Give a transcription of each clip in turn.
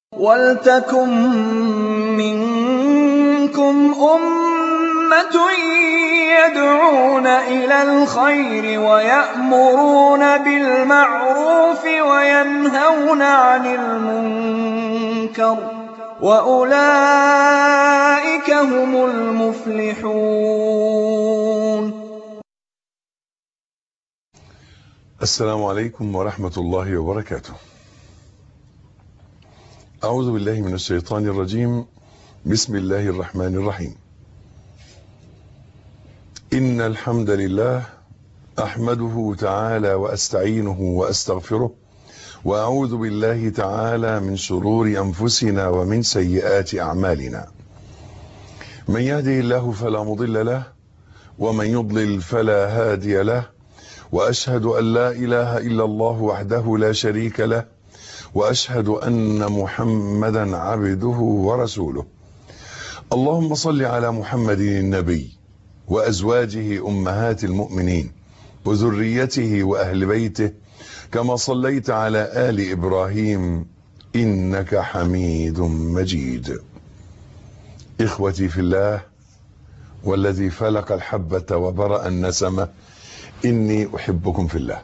وَلْتَكُن مِّنكُمْ أُمَّةٌ يَدْعُونَ إِلَى الْخَيْرِ وَيَأْمُرُونَ بِالْمَعْرُوفِ وَيَنْهَوْنَ عَنِ الْمُنكَرِ ۚ وَأُولَٰئِكَ هُمُ الْمُفْلِحُونَ السلام عليكم ورحمة الله وبركاته أعوذ بالله من الشيطان الرجيم بسم الله الرحمن الرحيم إن الحمد لله أحمده تعالى وأستعينه وأستغفره وأعوذ بالله تعالى من شرور أنفسنا ومن سيئات أعمالنا من يهده الله فلا مضل له ومن يضلل فلا هادي له وأشهد أن لا إله إلا الله وحده لا شريك له وأشهد أن محمدا عبده ورسوله اللهم صل على محمد النبي وأزواجه أمهات المؤمنين وذريته وأهل بيته كما صليت على آل إبراهيم إنك حميد مجيد إخوتي في الله والذي فلق الحبة وبرأ النسمة إني أحبكم في الله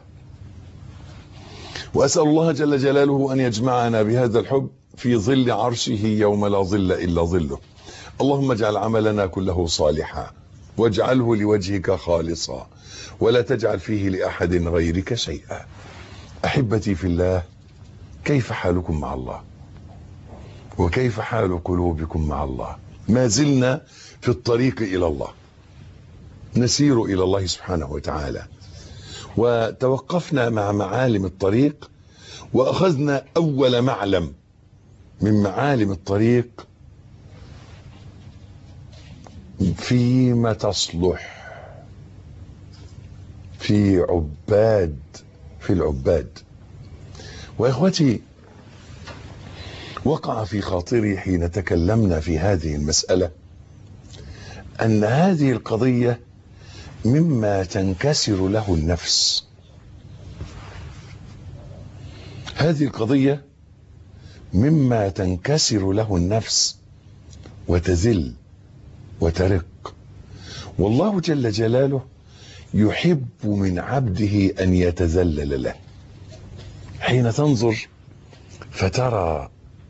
وأسأل الله جل جلاله أن يجمعنا بهذا الحب في ظل عرشه يوم لا ظل إلا ظله اللهم اجعل عملنا كله صالحا واجعله لوجهك خالصا ولا تجعل فيه لأحد غيرك شيئا أحبتي في الله كيف حالكم مع الله وكيف حال قلوبكم مع الله ما زلنا في الطريق إلى الله نسير إلى الله سبحانه وتعالى وتوقفنا مع معالم الطريق وأخذنا أول معلم من معالم الطريق فيما تصلح في عباد في العباد وإخوتي وقع في خاطري حين تكلمنا في هذه المسألة أن هذه القضية مما تنكسر له النفس هذه القضية مما تنكسر له النفس وتذل وترق والله جل جلاله يحب من عبده أن يتذلل له حين تنظر فترى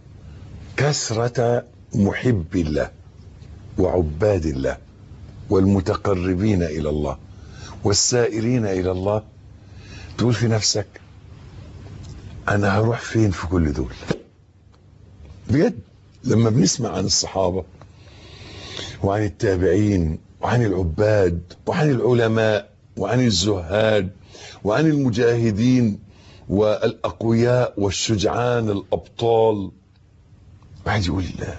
كثرة محب الله وعباد الله والمتقربين إلى الله والسائرين إلى الله تقول في نفسك أنا هروح فين في كل دول بجد لما بنسمع عن الصحابة وعن التابعين وعن العباد وعن العلماء وعن الزهاد وعن المجاهدين والأقوياء والشجعان الأبطال واحد يقول لا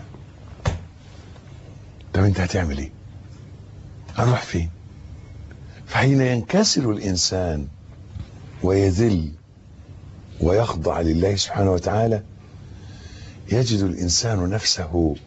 طب انت هتعمل ايه هنروح فين فحين ينكسر الإنسان ويذل ويخضع لله سبحانه وتعالى يجد الإنسان نفسه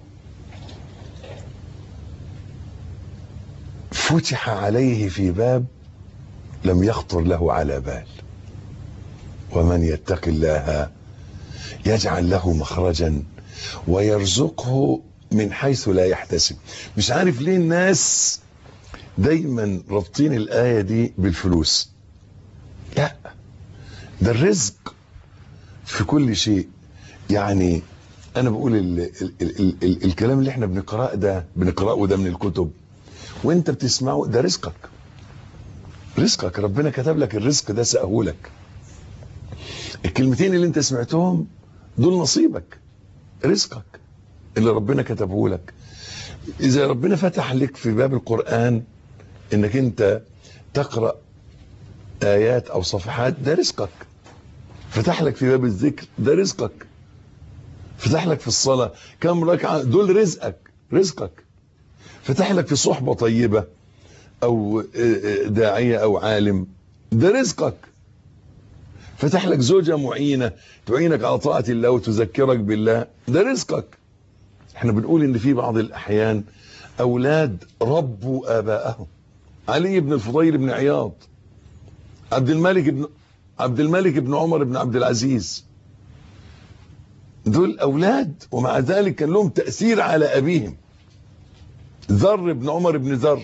فتح عليه في باب لم يخطر له على بال ومن يتق الله يجعل له مخرجا ويرزقه من حيث لا يحتسب مش عارف ليه الناس دايما رابطين الآية دي بالفلوس لا ده الرزق في كل شيء يعني انا بقول ال ال ال ال الكلام اللي احنا بنقراه ده بنقراه ده من الكتب وانت بتسمعه ده رزقك رزقك ربنا كتب لك الرزق ده سأهولك الكلمتين اللي انت سمعتهم دول نصيبك رزقك اللي ربنا كتبه لك اذا ربنا فتح لك في باب القرآن انك انت تقرأ ايات او صفحات ده رزقك فتح لك في باب الذكر ده رزقك فتح لك في الصلاة كم ركعة دول رزقك رزقك فتح لك في صحبة طيبة او داعية او عالم ده رزقك فتح لك زوجة معينة تعينك على طاعة الله وتذكرك بالله ده رزقك احنا بنقول ان في بعض الاحيان اولاد ربوا اباءهم علي بن الفضيل بن عياض عبد الملك بن عبد الملك بن عمر بن عبد العزيز دول أولاد ومع ذلك كان لهم تأثير على أبيهم ذر بن عمر بن ذر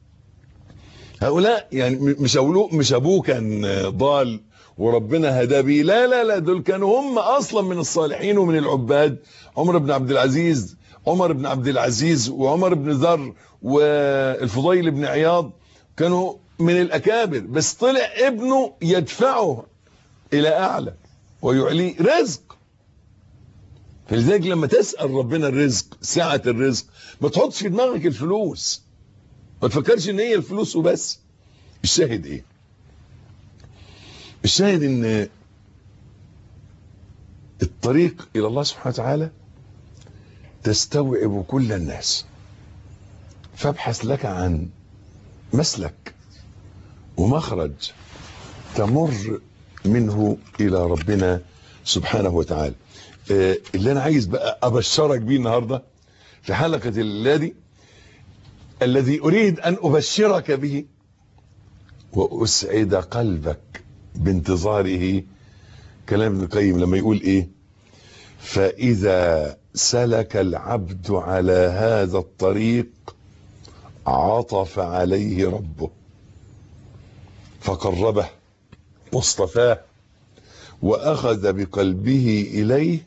هؤلاء يعني مش أولوه مش أبوه كان ضال وربنا هدى بيه لا لا لا دول كانوا هم أصلا من الصالحين ومن العباد عمر بن عبد العزيز عمر بن عبد العزيز وعمر بن ذر والفضيل بن عياض كانوا من الأكابر بس طلع ابنه يدفعه إلى أعلى ويعليه رزق فلذلك لما تسأل ربنا الرزق سعة الرزق ما تحطش في دماغك الفلوس ما تفكرش ان هي الفلوس وبس الشاهد ايه الشاهد ان الطريق الى الله سبحانه وتعالى تستوعب كل الناس فابحث لك عن مسلك ومخرج تمر منه الى ربنا سبحانه وتعالى آه اللي انا عايز بقى ابشرك بيه النهارده في حلقه الليله دي الذي اريد ان ابشرك به واسعد قلبك بانتظاره كلام ابن القيم لما يقول ايه فاذا سلك العبد على هذا الطريق عطف عليه ربه فقربه واصطفاه واخذ بقلبه اليه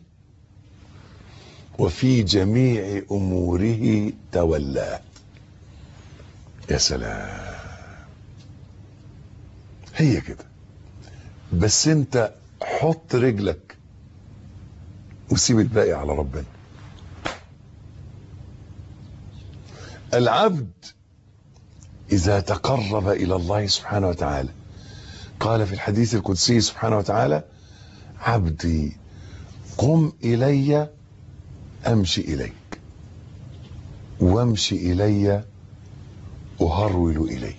وفي جميع اموره تولاه يا سلام هي كده بس انت حط رجلك وسيب الباقي على ربنا العبد اذا تقرب الى الله سبحانه وتعالى قال في الحديث القدسي سبحانه وتعالى عبدي قم الي امشي اليك وامشي الي اهرول اليك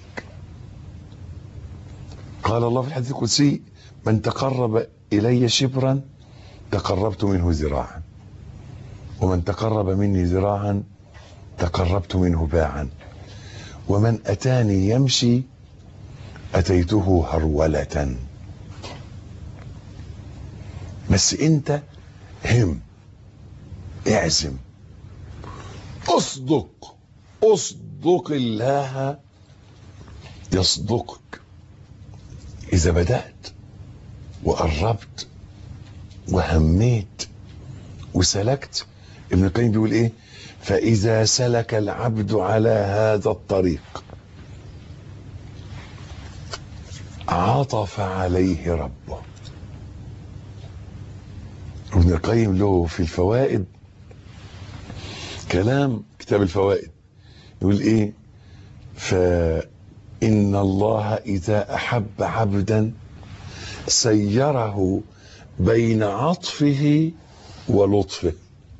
قال الله في الحديث القدسي من تقرب الي شبرا تقربت منه ذراعا ومن تقرب مني ذراعا تقربت منه باعا ومن اتاني يمشي اتيته هروله بس انت هم اعزم اصدق اصدق الله يصدقك اذا بدأت وقربت وهميت وسلكت ابن القيم بيقول ايه فاذا سلك العبد على هذا الطريق عطف عليه ربه ابن القيم له في الفوائد كلام كتاب الفوائد يقول ايه فإن الله إذا أحب عبدا سيره بين عطفه ولطفه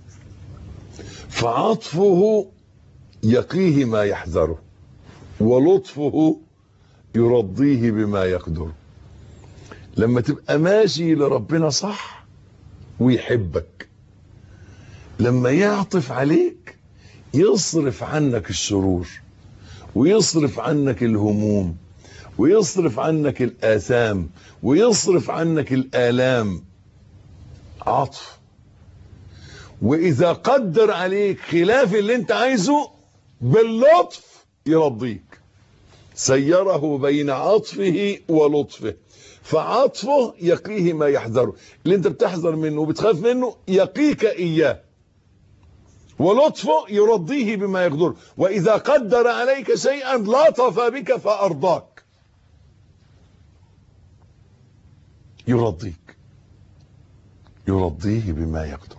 فعطفه يقيه ما يحذره ولطفه يرضيه بما يقدره لما تبقى ماشي لربنا صح ويحبك لما يعطف عليك يصرف عنك الشرور ويصرف عنك الهموم ويصرف عنك الآثام ويصرف عنك الآلام عطف وإذا قدر عليك خلاف اللي انت عايزه باللطف يرضيك سيره بين عطفه ولطفه فعطفه يقيه ما يحذره اللي انت بتحذر منه وبتخاف منه يقيك إياه ولطفه يرضيه بما يقدر وإذا قدر عليك شيئا لطف بك فأرضاك يرضيك يرضيه بما يقدر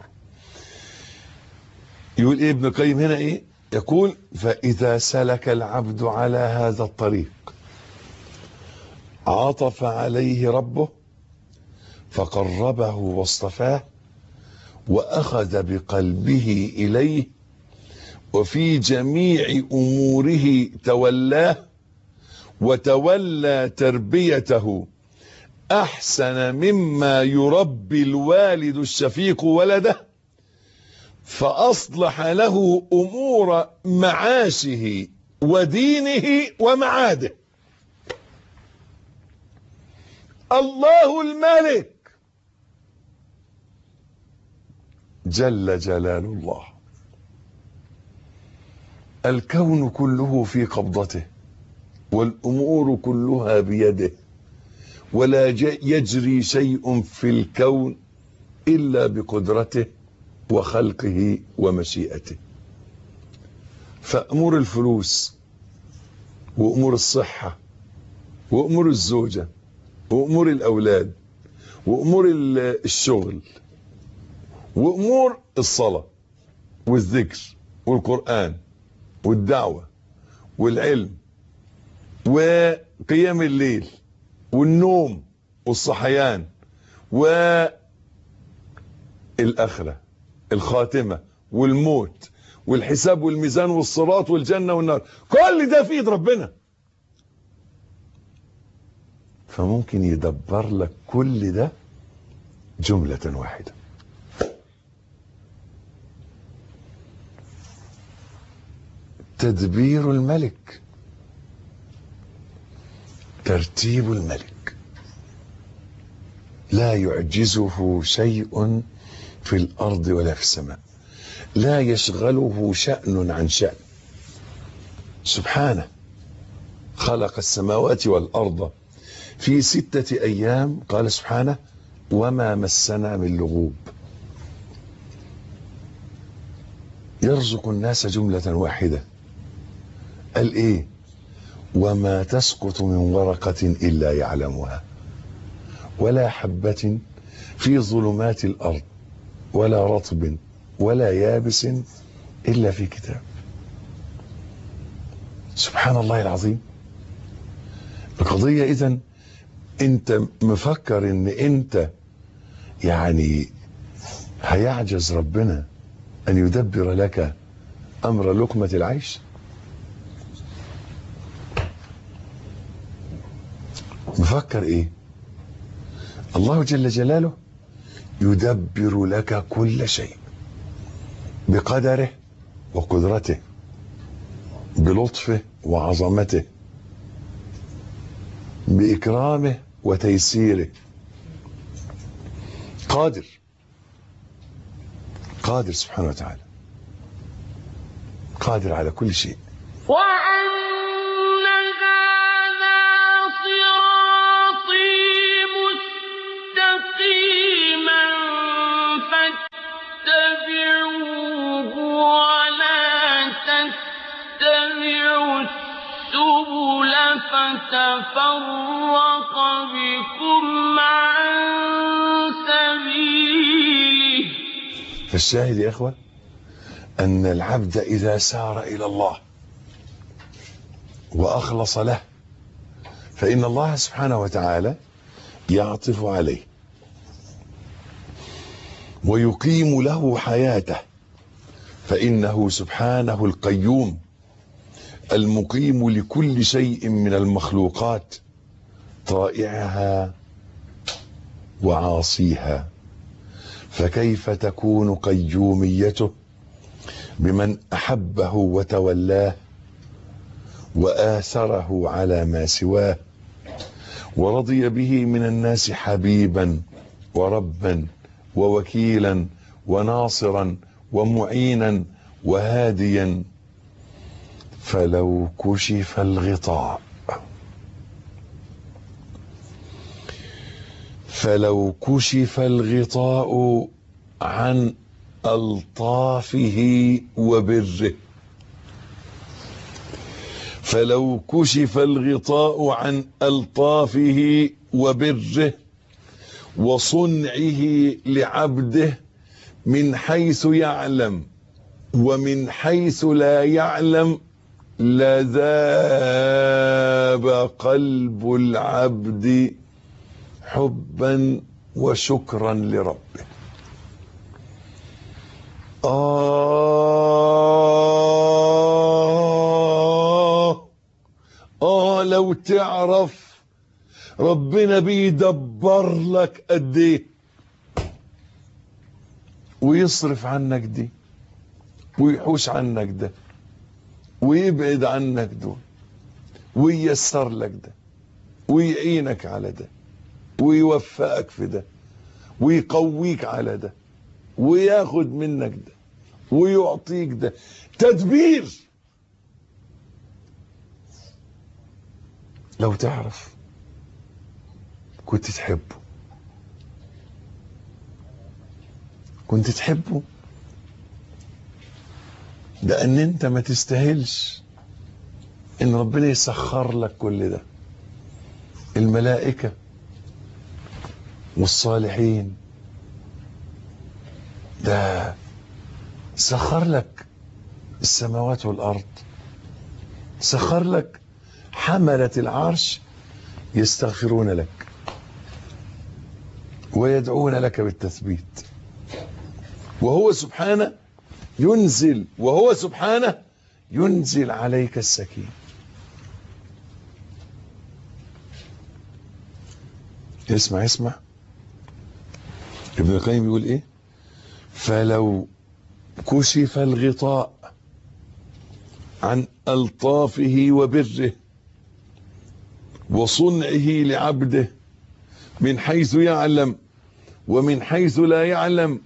يقول ايه ابن القيم هنا ايه يقول فإذا سلك العبد على هذا الطريق عطف عليه ربه فقربه واصطفاه واخذ بقلبه اليه وفي جميع اموره تولاه وتولى تربيته احسن مما يربي الوالد الشفيق ولده فاصلح له امور معاشه ودينه ومعاده الله الملك جل جلال الله الكون كله في قبضته والامور كلها بيده ولا يجري شيء في الكون الا بقدرته وخلقه ومشيئته فامور الفلوس وامور الصحه وامور الزوجه وامور الاولاد وامور الشغل وامور الصلاه والذكر والقران والدعوه والعلم وقيام الليل والنوم والصحيان والاخره الخاتمه والموت والحساب والميزان والصراط والجنه والنار كل ده في ايد ربنا فممكن يدبر لك كل ده جمله واحده تدبير الملك ترتيب الملك لا يعجزه شيء في الارض ولا في السماء لا يشغله شان عن شان سبحانه خلق السماوات والارض في سته ايام قال سبحانه وما مسنا من لغوب يرزق الناس جمله واحده قال ايه وما تسقط من ورقه الا يعلمها ولا حبه في ظلمات الارض ولا رطب ولا يابس الا في كتاب سبحان الله العظيم القضيه اذا انت مفكر ان انت يعني هيعجز ربنا ان يدبر لك امر لقمه العيش مفكر ايه الله جل جلاله يدبر لك كل شيء بقدره وقدرته بلطفه وعظمته باكرامه وتيسيره قادر قادر سبحانه وتعالى قادر على كل شيء وأن هذا صراطي مستقيما فاتبعوه ولا تتبعوا السبل فتفرق بكم عن سبيله فالشاهد يا اخوه ان العبد اذا سار الى الله واخلص له فان الله سبحانه وتعالى يعطف عليه ويقيم له حياته فانه سبحانه القيوم المقيم لكل شيء من المخلوقات طائعها وعاصيها فكيف تكون قيوميته بمن احبه وتولاه واثره على ما سواه ورضي به من الناس حبيبا وربا ووكيلا وناصرا ومعينا وهاديا فلو كشف الغطاء فلو كشف الغطاء عن الطافه وبره فلو كشف الغطاء عن الطافه وبره وصنعه لعبده من حيث يعلم ومن حيث لا يعلم لذاب قلب العبد حبا وشكرا لربه آه آه لو تعرف ربنا بيدبر لك قد ايه ويصرف عنك دي ويحوش عنك ده ويبعد عنك دول وييسر لك ده ويعينك على ده ويوفقك في ده ويقويك على ده وياخد منك ده ويعطيك ده تدبير لو تعرف كنت تحبه كنت تحبه لان انت ما تستاهلش ان ربنا يسخر لك كل ده الملائكة والصالحين ده سخر لك السماوات والارض سخر لك حملة العرش يستغفرون لك ويدعون لك بالتثبيت وهو سبحانه ينزل وهو سبحانه ينزل عليك السكينة اسمع اسمع ابن القيم بيقول ايه فلو كشف الغطاء عن الطافه وبره وصنعه لعبده من حيث يعلم ومن حيث لا يعلم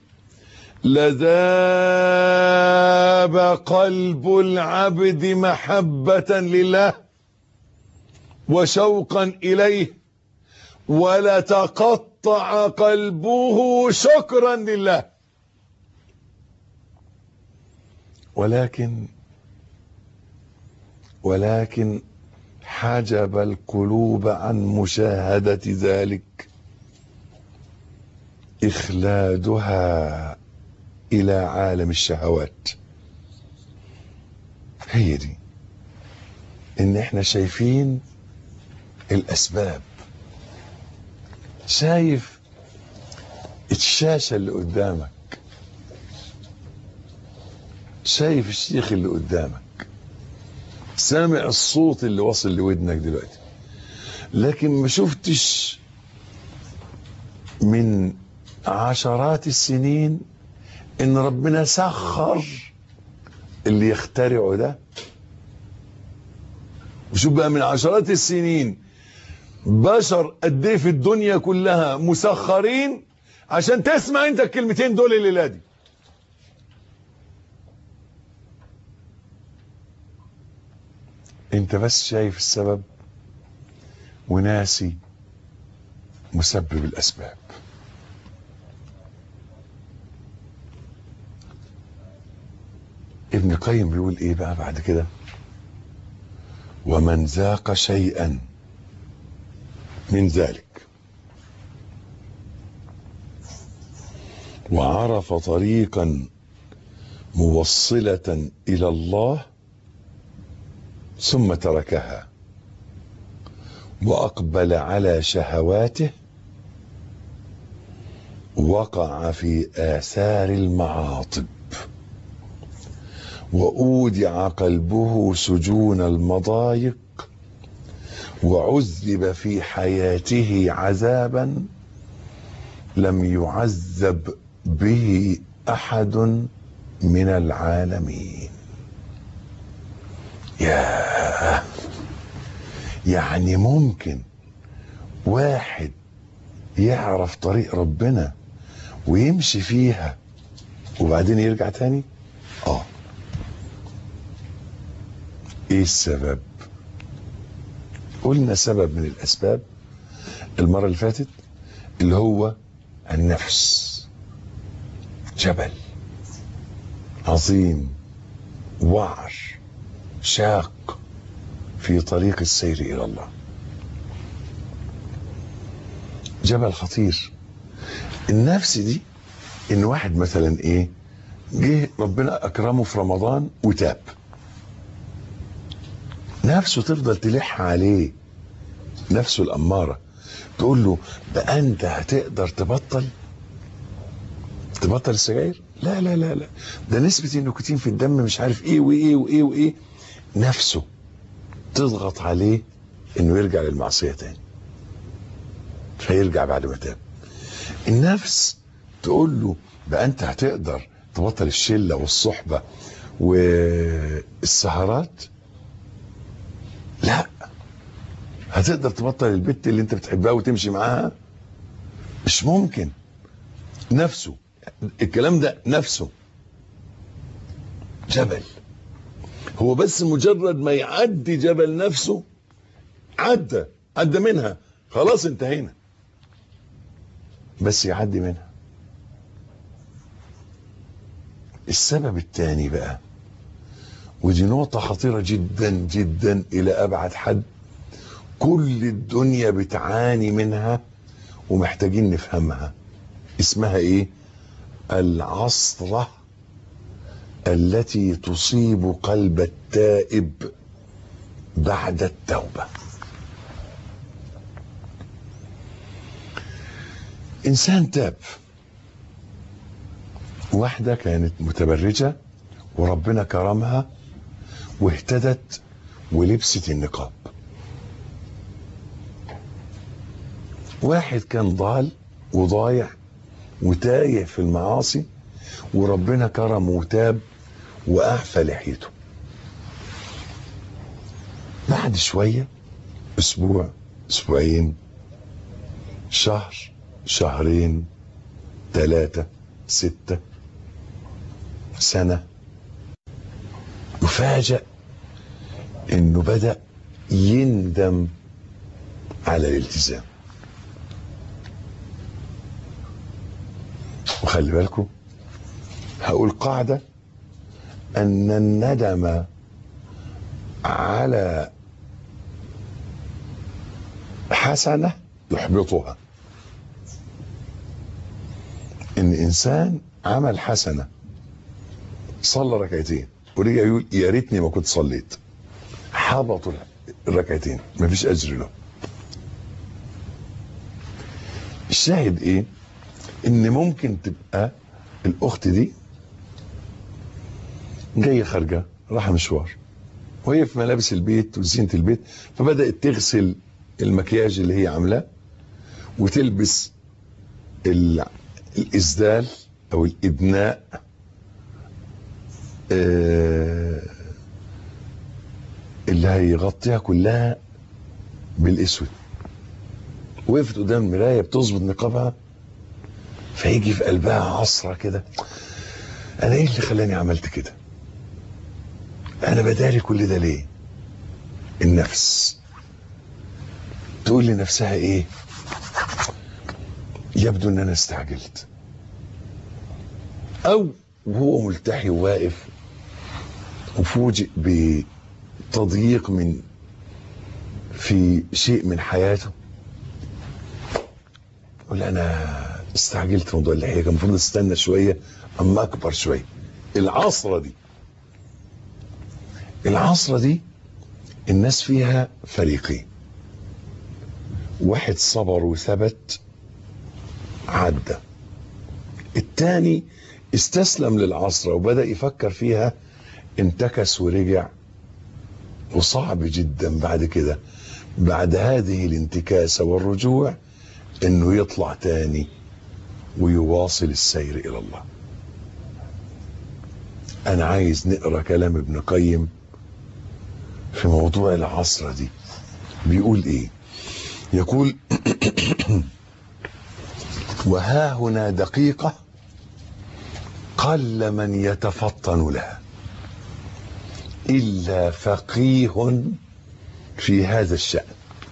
لذاب قلب العبد محبة لله وشوقا إليه ولتقطع قلبه شكرا لله ولكن ولكن حجب القلوب عن مشاهدة ذلك إخلادها إلى عالم الشهوات هي دي إن إحنا شايفين الأسباب شايف الشاشة اللي قدامك شايف الشيخ اللي قدامك سامع الصوت اللي واصل لودنك دلوقتي لكن ما شفتش من عشرات السنين ان ربنا سخر اللي يخترعه ده وشوف بقى من عشرات السنين بشر قد ايه في الدنيا كلها مسخرين عشان تسمع انت الكلمتين دول الليله دي انت بس شايف السبب وناسي مسبب الاسباب ابن القيم بيقول ايه بقى بعد كده ومن ذاق شيئا من ذلك وعرف طريقا موصلة الى الله ثم تركها واقبل على شهواته وقع في اثار المعاطب واودع قلبه سجون المضايق وعذب في حياته عذابا لم يعذب به احد من العالمين يا يعني ممكن واحد يعرف طريق ربنا ويمشي فيها وبعدين يرجع تاني اه ايه السبب قلنا سبب من الاسباب المرة اللي فاتت اللي هو النفس جبل عظيم وعر شاق في طريق السير الى الله جبل خطير النفس دي ان واحد مثلا ايه جه ربنا اكرمه في رمضان وتاب نفسه تفضل تلح عليه نفسه الاماره تقول له بقى انت هتقدر تبطل تبطل السجاير لا لا لا لا ده نسبة النيكوتين في الدم مش عارف ايه وايه وايه وايه نفسه تضغط عليه انه يرجع للمعصية تاني فيرجع بعد ما تاب النفس تقول له بقى انت هتقدر تبطل الشلة والصحبة والسهرات لا هتقدر تبطل البت اللي انت بتحبها وتمشي معاها مش ممكن نفسه الكلام ده نفسه جبل هو بس مجرد ما يعدي جبل نفسه عدى عدى منها خلاص انتهينا بس يعدي منها السبب الثاني بقى ودي نقطة خطيرة جدا جدا إلى أبعد حد كل الدنيا بتعاني منها ومحتاجين نفهمها اسمها ايه العصرة التي تصيب قلب التائب بعد التوبة انسان تاب واحدة كانت متبرجة وربنا كرمها واهتدت ولبست النقاب واحد كان ضال وضايع وتايه في المعاصي وربنا كرمه وتاب واعفى لحيته بعد شويه اسبوع اسبوعين شهر شهرين ثلاثة ستة سنة يفاجأ انه بدأ يندم على الالتزام وخلي بالكم هقول قاعدة أن الندم على حسنة يحبطها إن إنسان عمل حسنة صلى ركعتين ورجع يقول يا ريتني ما كنت صليت حبطوا الركعتين مفيش أجر له الشاهد إيه ان ممكن تبقى الاخت دي جايه خارجه رايحه مشوار وهي في ملابس البيت وزينه البيت فبدات تغسل المكياج اللي هي عاملاه وتلبس ال- الاسدال او الادناء آه، اللي هيغطيها كلها بالاسود وقفت قدام المرايه بتظبط نقابها فيجي في قلبها عصرة كده انا ايه اللي خلاني عملت كده انا بداري كل ده ليه النفس تقول لنفسها ايه يبدو ان انا استعجلت او وهو ملتحي وواقف وفوجئ بتضييق من في شيء من حياته يقول انا استعجلت في موضوع اللحيه كان المفروض استنى شويه اما اكبر شويه العصره دي العصره دي الناس فيها فريقين واحد صبر وثبت عدى التاني استسلم للعصرة وبدأ يفكر فيها انتكس ورجع وصعب جدا بعد كده بعد هذه الانتكاسة والرجوع انه يطلع تاني ويواصل السير الى الله انا عايز نقرا كلام ابن قيم في موضوع العصرة دي بيقول ايه يقول وها هنا دقيقة قل من يتفطن لها إلا فقيه في هذا الشأن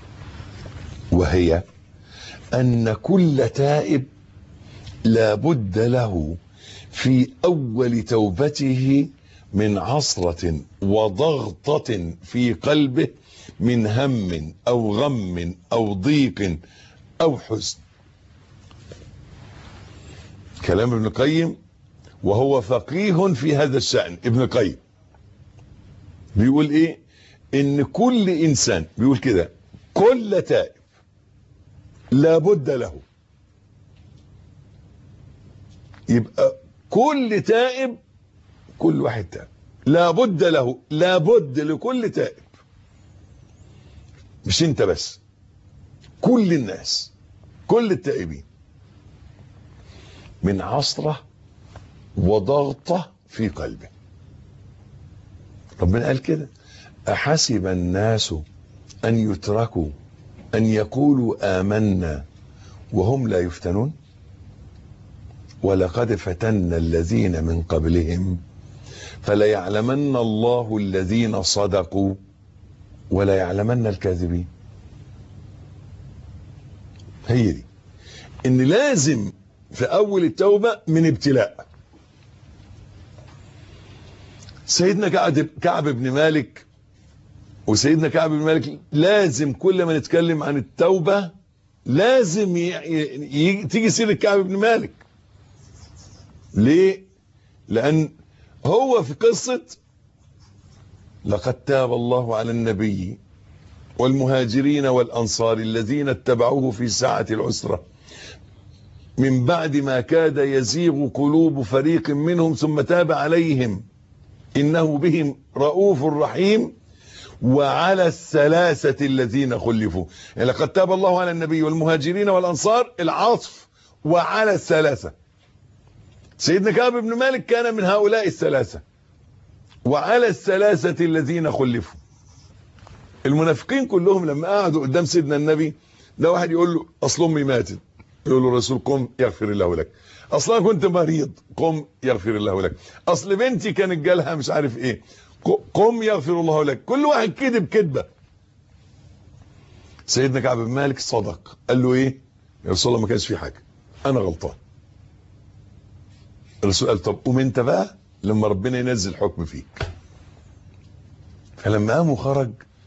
وهي أن كل تائب لا بد له في أول توبته من عصرة وضغطة في قلبه من هم أو غم أو ضيق أو حزن كلام ابن القيم وهو فقيه في هذا الشأن ابن القيم بيقول ايه ان كل انسان بيقول كده كل تائب لابد له يبقى كل تائب كل واحد تائب لابد له لابد لكل تائب مش انت بس كل الناس كل التائبين من عصرة وضغطة في قلبه ربنا قال كده أحسب الناس أن يتركوا أن يقولوا آمنا وهم لا يفتنون ولقد فتنا الذين من قبلهم فليعلمن الله الذين صدقوا ولا يعلمن الكاذبين هي دي ان لازم في اول التوبة من ابتلاء سيدنا كعب كعب بن مالك وسيدنا كعب بن مالك لازم كل ما نتكلم عن التوبة لازم ي... ي... تيجي سيرة كعب بن مالك ليه لان هو في قصة لقد تاب الله على النبي والمهاجرين والأنصار الذين اتبعوه في ساعة العسرة من بعد ما كاد يزيغ قلوب فريق منهم ثم تاب عليهم إنه بهم رؤوف رحيم وعلى الثلاثة الذين خلفوا يعني لقد تاب الله على النبي والمهاجرين والأنصار العطف وعلى الثلاثة سيدنا كعب بن مالك كان من هؤلاء الثلاثة وعلى الثلاثة الذين خلفوا المنافقين كلهم لما قعدوا قدام سيدنا النبي ده واحد يقول له اصل امي ماتت يقول له الرسول قم يغفر الله لك اصلا كنت مريض قم يغفر الله لك اصل بنتي كانت جالها مش عارف ايه قم يغفر الله لك كل واحد كذب كذبه سيدنا كعب بن مالك صدق قال له ايه يا رسول الله ما كانش في حاجه انا غلطان الرسول قال طب قوم انت بقى لما ربنا ينزل حكم فيك فلما قام وخرج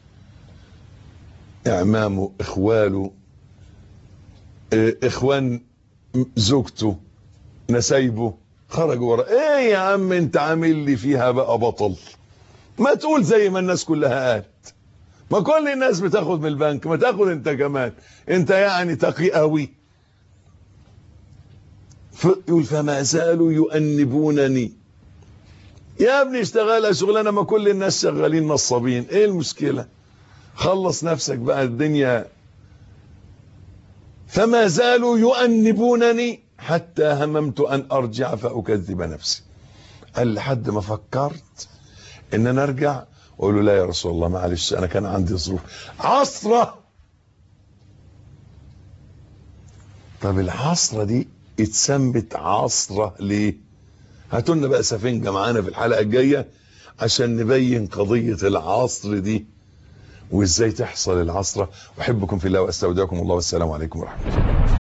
اعمامه اخواله اه اخوان زوجته نسايبه خرجوا ورا ايه يا عم انت عامل لي فيها بقى بطل ما تقول زي ما الناس كلها قالت ما كل الناس بتاخد من البنك ما تاخد انت كمان انت يعني تقي قوي يقول فما زالوا يؤنبونني يا ابني اشتغل شغلانه ما كل الناس شغالين نصابين ايه المشكله خلص نفسك بقى الدنيا فما زالوا يؤنبونني حتى هممت ان ارجع فاكذب نفسي قال لحد ما فكرت ان انا ارجع واقول له لا يا رسول الله معلش انا كان عندي ظروف عصره طب العصره دي اتسمت عصره ليه هاتوا لنا بقى سفنجه معانا في الحلقه الجايه عشان نبين قضيه العصر دي وازاي تحصل العصره احبكم في الله واستودعكم الله والسلام عليكم ورحمه الله